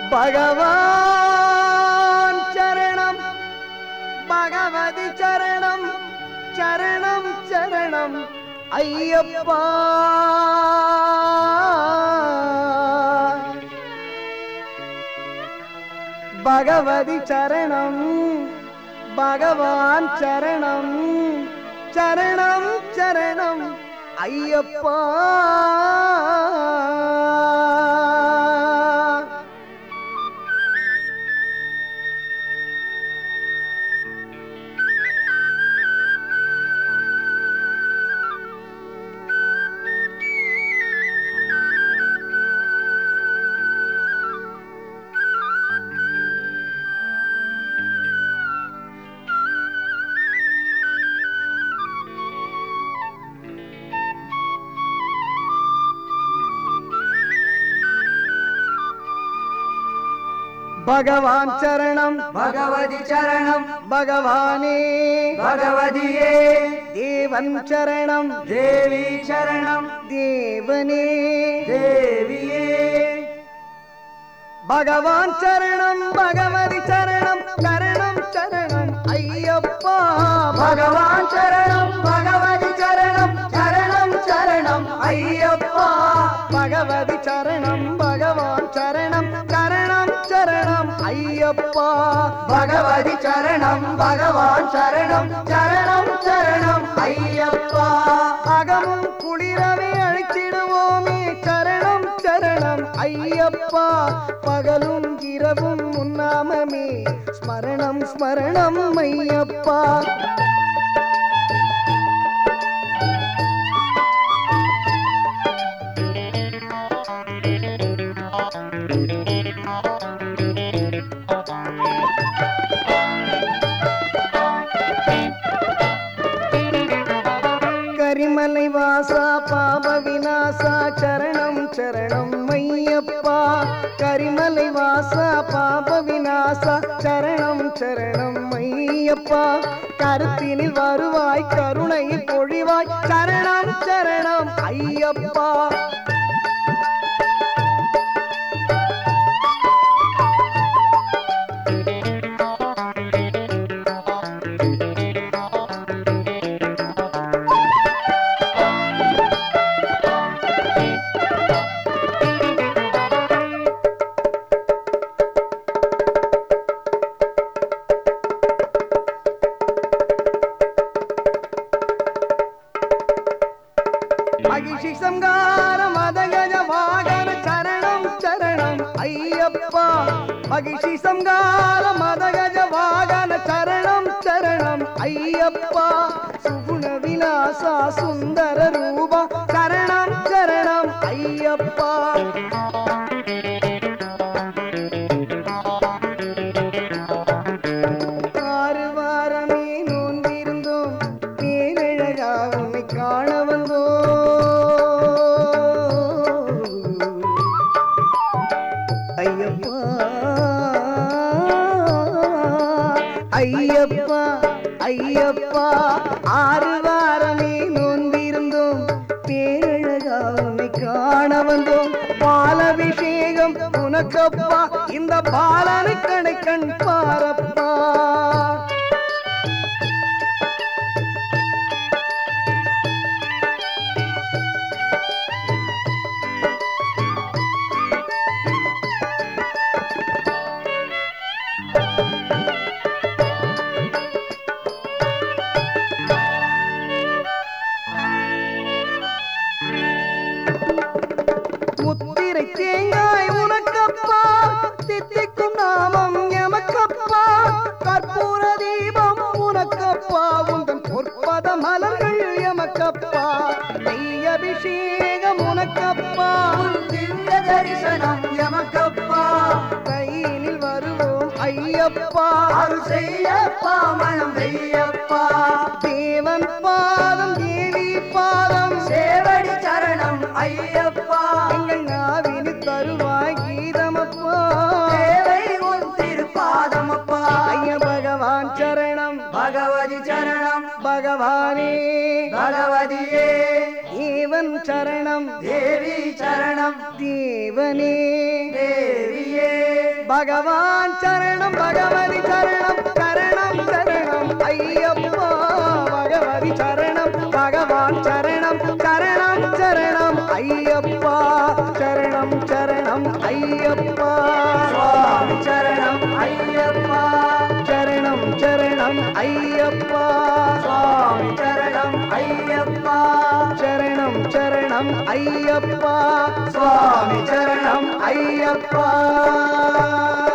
பகவான் சரணம் பகவதி சரணம் சரணம் சரணம் ஐயப்பா பகவதி சரணம் பகவான் சரணம் சரணம் சரணம் ஐயப்பா பகவான் சரணம் பகவதி சரணம் பகவானே பகவதியே தேவன் சரணம் தேவி சரணம் தேவனே தேவியே பகவான் சரணம் பகவதி சரணம் சரணம் சரணம் ஐயப்பா பகவான் சரணம் பகவதி சரணம் சரணம் சரணம் ஐயப்பா பகவதி சரணம் பகவான் சரணம் சரணம் சரணம் ஐயப்பா பகவதி சரணம் பகவான் சரணம் சரணம் சரணம் ஐயப்பா அகமும் குளிரவே அழைச்சிடுவோமே சரணம் சரணம் ஐயப்பா பகலும் இரவும் உன்னாமமே ஸ்மரணம் ஸ்மரணம் ஐயப்பா கரிமலை வாசா பாப விநாசா சரணம் சரணம் ஐயப்பா கரிமலை வாசா பாப விநாசா சரணம் சரணம் ஐயப்பா கருத்தினில் வருவாய் கருணையில் பொழிவாய் சரணம் சரணம் ஐயப்பா மகிஷி சங்கார மதகஜ வாகன சரணம் சரணம் ஐயப்பா மகிஷி சங்கார மதகஜ வாகன சரணம் சரணம் ஐயப்பா சுகுண விலாசா சுந்தர ரூபா சரணம் சரணம் ஐயப்பா ஆறு வாரமே நோன்பிருந்தோம் பேரழகா உன்னை காண வந்தோம் ஐயப்பா ஐயப்பா ஐயப்பா ஆறு வாரமே நோன்பிருந்தோம் பேரழகா உன்னை காண வந்தோம் பாலபிஷேகம் உனக்கப்பா இந்த பாலனை கடை கண் பாரப்பா முத்திரை தேங்காய் உனக்கப்பா தித்திக்கும் நாமம் எமக்கப்பா கற்பூர தீபம் உனக்கப்பா உந்தன் பொற்பத மலர்கள் எமக்கப்பா நெய் அபிஷேகம் உனக்கப்பா திவ்ய தரிசனம் எமக்கப்பா கையினில் வருவோம் ஐயப்பா அருள் செய்யப்பா மனம் வெய்யப்பா தேவன் பாதம் தேவி பாதம் சேவடி சரணம் ஐயப்பா எங்கள் நாவினு தருவாய் கீதமப்பா தேவை உன் திருப்பாதமப்பா ஐய பகவான் சரணம் பகவதி சரணம் பகவானே பகவதியே தேவன் சரணம் தேவி சரணம் தேவனே தேவியே பகவான் சரணம் பகவதி சரணம் சரணம் சரணம் ஐயப்பா பகவதி சரணம் பகவான் சரணம் சரணம் சரணம் ஐயப்பா சரணம் சரணம் ஐயப்பா சுவாமி சரணம் ஐயப்பா சரணம் சரணம் ஐயப்பா சுவாமி சரணம் ஐயப்பா சரணம் சரணம் ஐயப்பா சுவாமி சரணம் ஐயப்பா